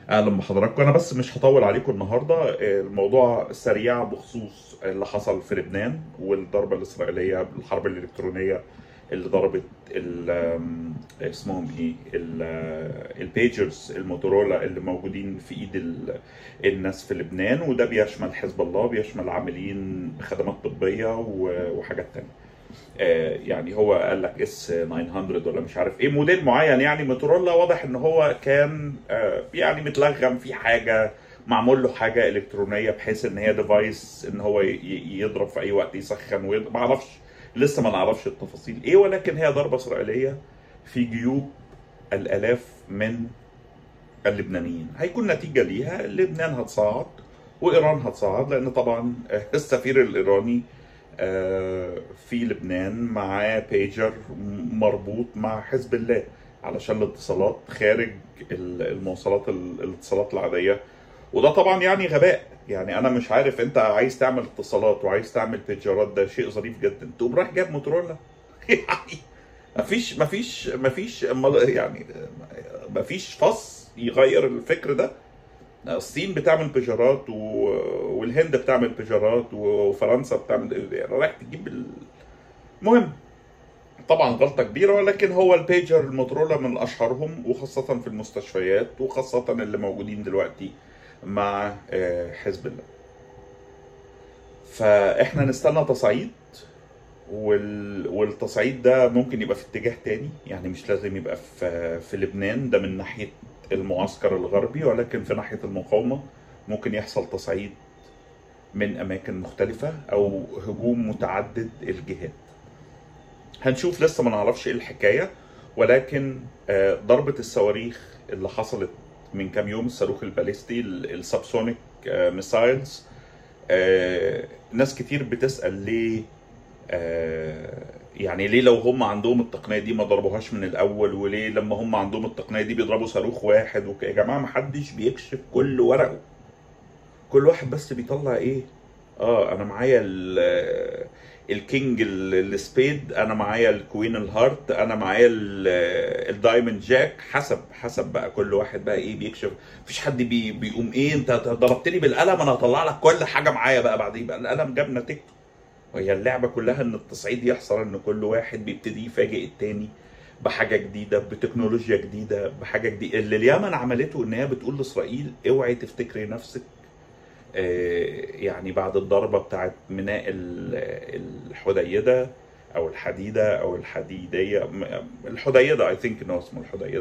اهلا بحضراتكم انا بس مش هطول عليكم النهارده الموضوع سريع بخصوص اللي حصل في لبنان والضربه الاسرائيليه بالحرب الالكترونيه اللي ضربت ال- اسمهم ايه ال- البيجرز الموتورولا اللي موجودين في ايد ال- الناس في لبنان وده بيشمل حزب الله بيشمل عاملين بخدمات طبيه و- وحاجات تانية آه، يعني هو قال لك اس 900 ولا مش عارف ايه موديل معين يعني موتورولا واضح ان هو كان آه، يعني متلغم في حاجه معمول له حاجه الكترونيه بحيث ان هي ديفايس ان هو ي- ي- يضرب في اي وقت يسخن ويضرب ما اعرفش لسه ما نعرفش التفاصيل ايه ولكن هي ضربه اسرائيليه في جيوب الالاف من اللبنانيين هيكون نتيجه ليها لبنان هتصاعد وايران هتصاعد لان طبعا السفير الايراني آه، في لبنان معاه بيجر مربوط مع حزب الله علشان الاتصالات خارج ال- المواصلات ال- الاتصالات العاديه وده طبعا يعني غباء يعني انا مش عارف انت عايز تعمل اتصالات وعايز تعمل بيجرات ده شيء ظريف جدا تقوم رايح جايب موتورولا يعني مفيش مفيش مفيش أمال- يعني مفيش فص يغير الفكر ده الصين بتعمل بيجرات و... والهند بتعمل بيجرات وفرنسا بتعمل يعني رايح تجيب ال... المهم طبعا غلطه كبيره ولكن هو البيجر الموتورولا من اشهرهم وخاصه في المستشفيات وخاصه اللي موجودين دلوقتي مع آه، حزب الله فاحنا نستنى تصعيد وال... والتصعيد ده ممكن يبقى في اتجاه تاني يعني مش لازم يبقى في في لبنان ده من ناحية المعسكر الغربي ولكن في ناحية المقاومة ممكن يحصل تصعيد من أماكن مختلفة أو هجوم متعدد الجهات هنشوف لسه ما نعرفش ايه الحكاية ولكن آه، ضربة الصواريخ اللي حصلت من كام يوم الصاروخ الباليستي ال- السابسونيك آه، ميسايلز آه، ناس كتير بتسأل ليه آه، يعني ليه لو هم عندهم التقنيه دي ما ضربوهاش من الاول وليه لما هم عندهم التقنيه دي بيضربوا صاروخ واحد وك... يا جماعه ما حدش بيكشف كل ورقه كل واحد بس بيطلع ايه اه انا معايا ال- الكينج ال- السبيد انا معايا الكوين الهارت انا معايا ال- الدايموند جاك حسب حسب بقى كل واحد بقى ايه بيكشف مفيش حد بي بيقوم ايه انت ضربتني بالقلم انا هطلع لك كل حاجه معايا بقى بعدين بقى القلم جاب نتيجته وهي اللعبة كلها ان التصعيد يحصل ان كل واحد بيبتدي يفاجئ التاني بحاجة جديدة بتكنولوجيا جديدة بحاجة جديدة اللي اليمن عملته ان هي بتقول لاسرائيل اوعي تفتكري نفسك آه، يعني بعد الضربة بتاعت ميناء ال- الحديدة او الحديدة او الحديدية م- الحديدة اي ثينك ان هو اسمه الحديدة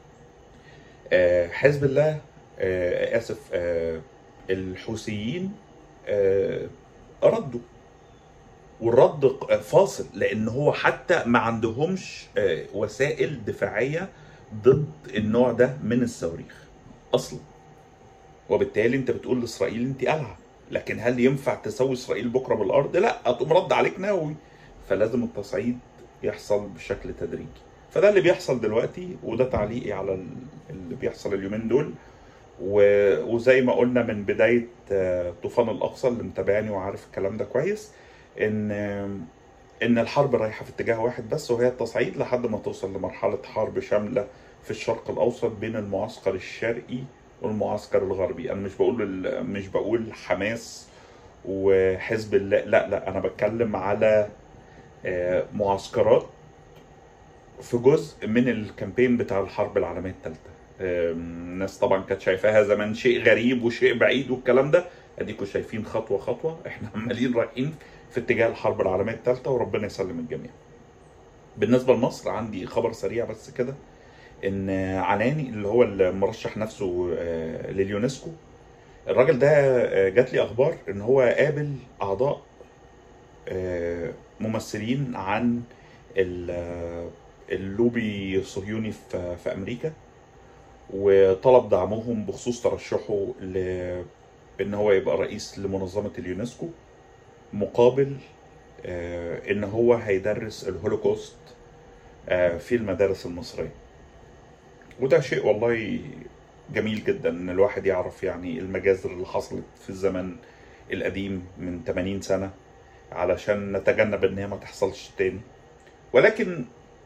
آه، حزب الله آه، اسف آه، الحوثيين آه، ردوا والرد ق- فاصل لان هو حتى ما عندهمش آه، وسائل دفاعيه ضد النوع ده من الصواريخ اصلا وبالتالي انت بتقول لاسرائيل انت قلعه لكن هل ينفع تسوي اسرائيل بكره بالارض لا هتقوم رد عليك نووي فلازم التصعيد يحصل بشكل تدريجي فده اللي بيحصل دلوقتي وده تعليقي على ال- اللي بيحصل اليومين دول و- وزي ما قلنا من بدايه آه، طوفان الاقصى اللي متابعني وعارف الكلام ده كويس ان ان الحرب رايحه في اتجاه واحد بس وهي التصعيد لحد ما توصل لمرحله حرب شامله في الشرق الاوسط بين المعسكر الشرقي والمعسكر الغربي انا مش بقول ال- مش بقول حماس وحزب الله لا لا انا بتكلم على آه، معسكرات في جزء من الكامبين بتاع الحرب العالميه الثالثه الناس طبعا كانت شايفاها زمان شيء غريب وشيء بعيد والكلام ده اديكم شايفين خطوه خطوه احنا عمالين رايحين في اتجاه الحرب العالميه الثالثه وربنا يسلم الجميع. بالنسبه لمصر عندي خبر سريع بس كده ان عناني اللي هو المرشح نفسه آه، لليونسكو الراجل ده آه، جات لي اخبار ان هو قابل اعضاء آه، ممثلين عن ال- آه، اللوبي الصهيوني في في امريكا وطلب دعمهم بخصوص ترشحه ل ان هو يبقى رئيس لمنظمه اليونسكو مقابل آه، ان هو هيدرس الهولوكوست آه، في المدارس المصريه وده شيء والله جميل جدا ان الواحد يعرف يعني المجازر اللي حصلت في الزمن القديم من 80 سنه علشان نتجنب ان هي ما تحصلش تاني ولكن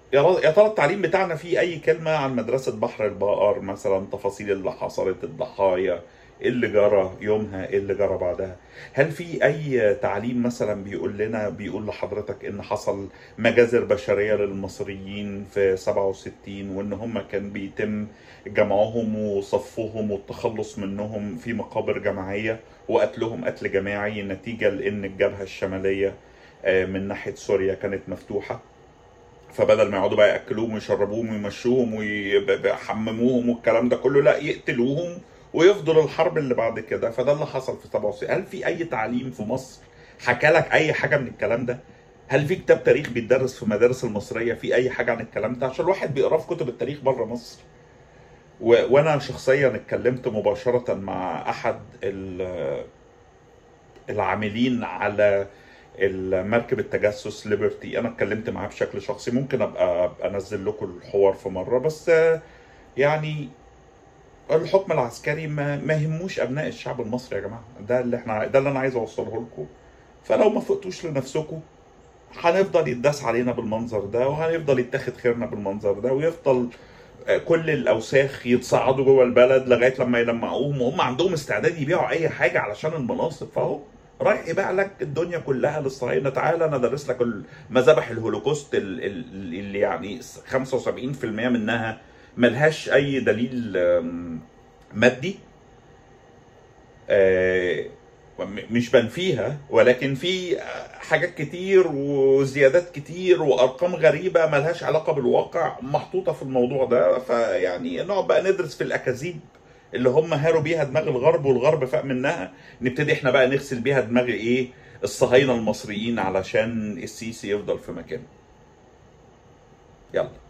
يا را- يا ترى التعليم بتاعنا فيه اي كلمه عن مدرسه بحر البقر مثلا تفاصيل اللي حصلت الضحايا إيه اللي جرى يومها ايه اللي جرى بعدها هل في اي تعليم مثلا بيقول لنا بيقول لحضرتك ان حصل مجازر بشريه للمصريين في 67 وان هم كان بيتم جمعهم وصفهم والتخلص منهم في مقابر جماعيه وقتلهم قتل جماعي نتيجه لان الجبهه الشماليه آه، من ناحيه سوريا كانت مفتوحه فبدل ما يقعدوا بقى ياكلوهم ويشربوهم ويمشوهم ويحمموهم والكلام ده كله لا يقتلوهم ويفضل الحرب اللي بعد كده فده اللي حصل في 67 هل في اي تعليم في مصر حكى لك اي حاجه من الكلام ده هل في كتاب تاريخ بيتدرس في مدارس المصريه في اي حاجه عن الكلام ده عشان الواحد بيقراه في كتب التاريخ بره مصر و... وانا شخصيا اتكلمت مباشره مع احد ال- العاملين على المركب التجسس ليبرتي انا اتكلمت معاه بشكل شخصي ممكن ابقى ابقى انزل لكم الحوار في مره بس آه، يعني الحكم العسكري ما ما يهموش ابناء الشعب المصري يا جماعه ده اللي احنا ده اللي انا عايز اوصله لكم فلو ما فقتوش لنفسكم هنفضل يتداس علينا بالمنظر ده وهنفضل يتاخد خيرنا بالمنظر ده ويفضل آه، كل الاوساخ يتصعدوا جوه البلد لغايه لما يلمعوهم وهم عندهم استعداد يبيعوا اي حاجه علشان المناصب فهو رايح يبيع لك الدنيا كلها للصهاينه تعالى انا ادرس لك مذابح الهولوكوست ال- ال- اللي يعني 75% منها ملهاش اي دليل آم، مادي آه، م- مش بنفيها ولكن في حاجات كتير وزيادات كتير وارقام غريبه ملهاش علاقه بالواقع محطوطه في الموضوع ده فيعني نقعد بقى ندرس في الاكاذيب اللي هم هاروا بيها دماغ الغرب والغرب فاق منها نبتدي احنا بقى نغسل بيها دماغ ايه الصهاينه المصريين علشان السيسي يفضل في مكانه يلا